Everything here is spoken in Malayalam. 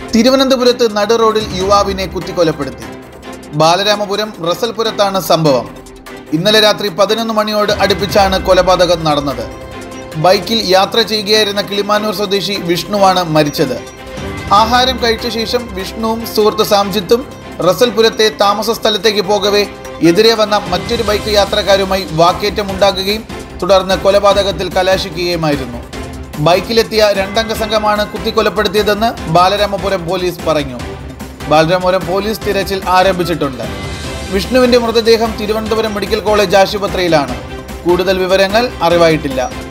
തിരുവനന്തപുരത്ത് നടു റോഡിൽ യുവാവിനെ കുത്തിക്കൊലപ്പെടുത്തി ബാലരാമപുരം റസൽപുരത്താണ് സംഭവം ഇന്നലെ രാത്രി പതിനൊന്ന് മണിയോട് അടുപ്പിച്ചാണ് കൊലപാതകം നടന്നത് ബൈക്കിൽ യാത്ര ചെയ്യുകയായിരുന്ന കിളിമാനൂർ സ്വദേശി വിഷ്ണുവാണ് മരിച്ചത് ആഹാരം കഴിച്ച ശേഷം വിഷ്ണുവും സുഹൃത്ത് സാംജിത്തും റസൽപുരത്തെ താമസ സ്ഥലത്തേക്ക് പോകവേ എതിരെ വന്ന മറ്റൊരു ബൈക്ക് യാത്രക്കാരുമായി വാക്കേറ്റമുണ്ടാകുകയും തുടർന്ന് കൊലപാതകത്തിൽ കലാശിക്കുകയുമായിരുന്നു ബൈക്കിലെത്തിയ രണ്ടംഗ സംഘമാണ് കുത്തിക്കൊലപ്പെടുത്തിയതെന്ന് ബാലരാമപുരം പോലീസ് പറഞ്ഞു ബാലരാമപുരം പോലീസ് തിരച്ചിൽ ആരംഭിച്ചിട്ടുണ്ട് വിഷ്ണുവിന്റെ മൃതദേഹം തിരുവനന്തപുരം മെഡിക്കൽ കോളേജ് ആശുപത്രിയിലാണ് കൂടുതൽ വിവരങ്ങൾ അറിവായിട്ടില്ല